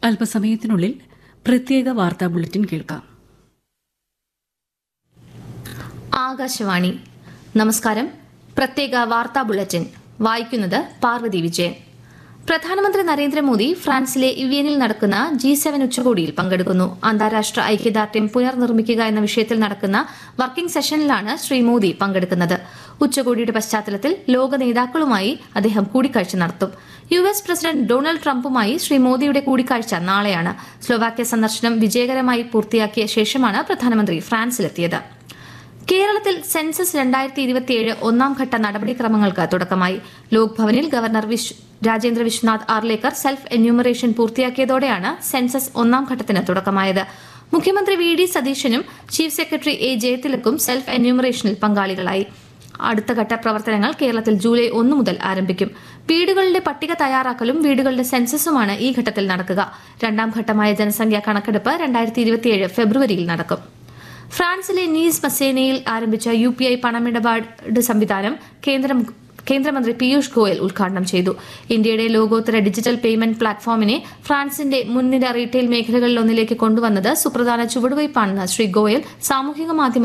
അല്പസമയത്തിനുള്ളിൽ പ്രത്യേക വാർത്താ ബുള്ളറ്റിൻ കേൾക്കാം ആകാശവാണി നമസ്കാരം പ്രത്യേക വാർത്താ ബുള്ളറ്റിൻ വായിക്കുന്നത് പാർവതി വിജയൻ പ്രധാനമന്ത്രി നരേന്ദ്രമോദി ഫ്രാൻസിലെ ഇവിയനിൽ നടക്കുന്ന ജി സെവൻ ഉച്ചകോടിയിൽ പങ്കെടുക്കുന്നു അന്താരാഷ്ട്ര ഐക്യദാർഢ്യം പുനർനിർമ്മിക്കുക എന്ന വിഷയത്തിൽ നടക്കുന്ന വർക്കിംഗ് സെഷനിലാണ് ശ്രീ മോദി പങ്കെടുക്കുന്നത് ഉച്ചകോടിയുടെ പശ്ചാത്തലത്തിൽ ലോക നേതാക്കളുമായി അദ്ദേഹം കൂടിക്കാഴ്ച നടത്തും യു എസ് പ്രസിഡന്റ് ഡൊണാൾഡ് ട്രംപുമായി ശ്രീ മോദിയുടെ കൂടിക്കാഴ്ച നാളെയാണ് സ്ലോവാക്യ സന്ദർശനം വിജയകരമായി പൂർത്തിയാക്കിയ ശേഷമാണ് പ്രധാനമന്ത്രി ഫ്രാൻസിലെത്തിയത് കേരളത്തിൽ സെൻസസ് രണ്ടായിരത്തി ഇരുപത്തിയേഴ് ഒന്നാം ഘട്ട നടപടിക്രമങ്ങൾക്ക് തുടക്കമായി ലോക് ഭവനിൽ governor Vish Rajendra Vishwanath Arlekar self enumeration പൂർത്തിയാക്കിയതോടെയാണ് സെൻസസ് ഒന്നാം ഘട്ടത്തിന് തുടക്കമായത് മുഖ്യമന്ത്രി വി ഡി സതീശനും ചീഫ് സെക്രട്ടറി എ ജയതിലക്കും സെൽഫ് എന്യൂമറേഷനിൽ പങ്കാളികളായി അടുത്ത ഘട്ട പ്രവർത്തനങ്ങൾ കേരളത്തിൽ ജൂലൈ ഒന്ന് മുതൽ ആരംഭിക്കും വീടുകളുടെ പട്ടിക തയ്യാറാക്കലും വീടുകളുടെ സെൻസസുമാണ് ഈ ഘട്ടത്തിൽ നടക്കുക രണ്ടാം ഘട്ടമായ ജനസംഖ്യാ കണക്കെടുപ്പ് രണ്ടായിരത്തി ഇരുപത്തിയേഴ് ഫെബ്രുവരിയിൽ നടക്കും ഫ്രാൻസിലെ നീസ് മസേനയിൽ ആരംഭിച്ച യു പി ഐ പണമിടപാട് സംവിധാനം കേന്ദ്രം കേന്ദ്രമന്ത്രി പീയൂഷ് ഗോയൽ ഉദ്ഘാടനം ചെയ്തു ഇന്ത്യയുടെ ലോകോത്തര ഡിജിറ്റൽ പേയ്മെന്റ് പ്ലാറ്റ്ഫോമിനെ ഫ്രാൻസിന്റെ മുൻനിര റീറ്റെയിൽ മേഖലകളിലൊന്നിലേക്ക് കൊണ്ടുവന്നത് സുപ്രധാന ചുവടുവയ്പാണെന്ന് ശ്രീ ഗോയൽ സാമൂഹിക മാധ്യമ